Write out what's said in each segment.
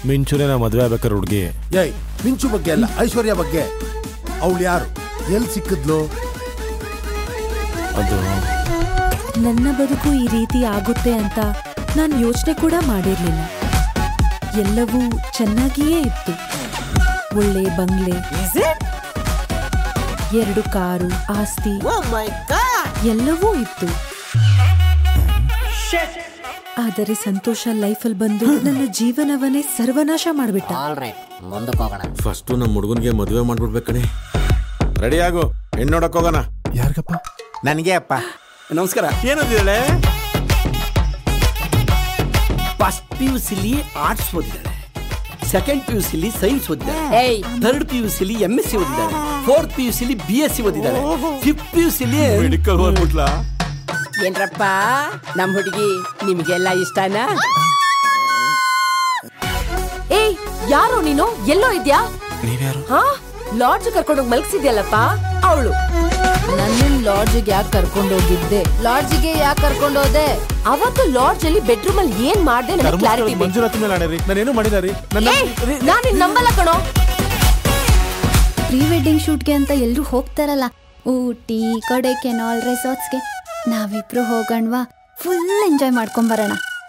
ಮಿಂಚುನೇ ನಾ ಮದ್ವೆ ಆಗ್ಬೇಕಾರೆ ಹುಡುಗಿ ಏಯ್ ಮಿಂಚು ಬಗ್ಗೆ ಅಲ್ಲ ಐಶ್ವರ್ಯ ಬಗ್ಗೆ ಅವಳು ಯಾರು ಎಲ್ಲಿ ಸಿಕ್ಕಿದ್ಲು ಅದು ನನ್ನ ಬದುಕು ಈ ರೀತಿ ಆಗುತ್ತೆ ಅಂತ ನಾನು ಯೋಚನೆ ಕೂಡ ಮಾಡಿರ್ಲಿಲ್ಲ ಎಲ್ಲವೂ ಚೆನ್ನಾಗಿಯೇ ಇತ್ತು ಒಳ್ಳೆ ಬಂಗ್ಲೆ ಎರಡು ಕಾರು ಆಸ್ತಿ ಎಲ್ಲವೂ ಇತ್ತು ಆದರೆ ಸಂತೋಷ ಲೈಫಲ್ಲಿ ಬಂದು ನನ್ನ ಜೀವನವನ್ನೇ ಸರ್ವನಾಶ ಮಾಡ್ಬಿಟ್ಟ ಆಲ್ ರೈಟ್ ಮುಂದಕ್ಕೆ ಹೋಗೋಣ ಫಸ್ಟು ನಮ್ಮ ಹುಡುಗನ್ಗೆ ಮದುವೆ ಮಾಡ್ಬಿಡ್ಬೇಕು ಕಣೆ ರೆಡಿ ಆಗು ಹೆಣ್ಣು ನೋಡಕ್ ಹೋಗೋಣ ಯಾರಿಗಪ್ಪ ನನಗೆ ಅಪ್ಪ ನಮಸ್ಕಾರ ಏನಂದಿದ್ದಾಳೆ ಫಸ್ಟ್ ಪಿ ಯು ಸಿಲಿ ಆರ್ಟ್ಸ್ ಓದಿದ್ದಾಳೆ ಸೆಕೆಂಡ್ ಪಿ ಯು ಸಿಲಿ ಸೈನ್ಸ್ ಓದಿದ್ದಾಳೆ ಥರ್ಡ್ ಪಿ ಯು ಸಿಲಿ ಎಂ ಎಸ್ ಸಿ ಓದಿದ್ದಾಳೆ ಫೋರ್ತ್ ಪಿ ಯು ಸಿಲಿ ಬಿ ಎಸ್ ಸಿ ಓದಿದ್ದಾಳೆ ಫಿಫ್ತ್ ಪಿ ಯು ಸಿಲಿ ಮೆಡಿಕಲ್ ಓದ್ಬಿಟ್ಲಾ ಏನ್ರಪ್ಪ ನಮ್ ಹುಡುಗಿ ನಿಮ್ಗೆಲ್ಲ ಇಷ್ಟನಾ ಏಯ್ ಯಾರೋ ನೀನು ಎಲ್ಲೋ ಇದ್ಯಾ ನೀವ್ಯಾರು ಹಾ ಲಾಡ್ಜ್ ಕರ್ಕೊಂಡೋಗಿ ಮಲಗಿಸಿದ್ಯಲ್ಲಪ್ಪ ಅವಳು ನನ್ನ ಲಾಡ್ಜ್ಗೆ ಯಾಕೆ ಕರ್ಕೊಂಡೋಗಿದ್ದೆ ಲಾಡ್ಜ್ಗೆ ಯಾಕೆ ಕರ್ಕೊಂಡೋದೆ ಅವತ್ತು ಲಾಡ್ಜ್ ಅಲ್ಲಿ ಬೆಡ್ರೂಮ್ ಅಲ್ಲಿ ಏನ್ ಮಾಡ್ದೆ ನನಗೆ ಕ್ಲಾರಿಟಿ ಮಂಜುನಾಥ್ ಮೇಲೆ ಆಣೆ ರೀ ನಾನೇನು ಮಾಡಿಲ್ಲ ರೀ ನನ್ನ ನಾನು ನಂಬಲ್ಲ ಕಣೋ ಪ್ರೀ ವೆಡ್ಡಿಂಗ್ ಶೂಟ್ಗೆ ಅಂತ ಎಲ್ಲರೂ ಹೋಗ್ತಾರಲ್ಲ ಊಟಿ ಕೊಡೈಕೆನಾಲ್ ರೆಸಾರ್ಟ್ಸ್ಗೆ ನಾವಿಬ್ರು ಹೋಗಣ್ವಾ ಫುಲ್ ಎಂಜಾಯ್ ಮಾಡ್ಕೊಂಬರೋಣ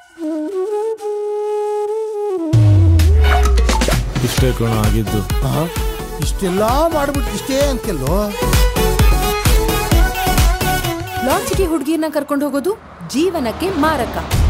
ಇಷ್ಟೇ ಕಣ ಆಗಿದ್ದು ಇಷ್ಟೆಲ್ಲ ಮಾಡ್ಬಿಟ್ಟು ಇಷ್ಟೇ ಅಂತ್ಯಲ್ಲೋ ಲಾಡ್ಜ್ಗೆ ಹುಡುಗಿನ ಕರ್ಕೊಂಡು ಹೋಗೋದು ಜೀವನಕ್ಕೆ ಮಾರಕ